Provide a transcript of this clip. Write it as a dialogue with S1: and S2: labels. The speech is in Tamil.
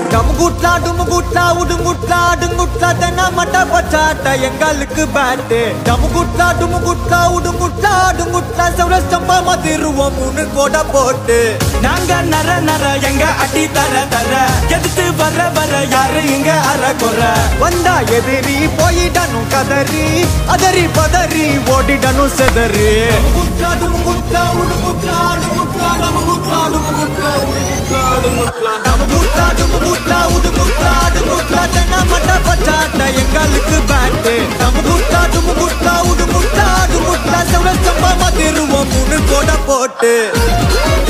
S1: டமுகுட்லா டுமுகுட்லா உடுங்குட்லா அடுங்குட்லா தென்னா மட்ட பச்சாட்ட எங்களுக்கு பேட்டு டமுகுட்லா டுமுகுட்லா உடுங்குட்லா அடுங்குட்லா சௌரஸ்தம்பா மதிருவோம் மூணு கோட போட்டு நாங்க நர நர எங்க அடி தர தர எதிர்த்து வர வர யாரு இங்க அற குற வந்தா எதிரி போயிடணும் கதறி அதறி பதறி ஓடிடணும் செதறி டமுகுட்லா டுமுகுட்லா உடுங்குட்லா அடுங்குட்லா டமுகுட்லா டுமுகுட்லா உடுங்குட்லா அடுங்குட்லா டமுகுட்லா டுமுகுட்லா உடுங்குட்லா அடுங்குட்லா தென்னா மட்ட பச்சாட்ட எங்களுக்கு பேட்டு டமுகுட்லா டுமுகுட்லா உடுங்குட்லா அடுங்குட்லா சௌரஸ்தம்பா மதிருவோம் மூணு கோட போட்டு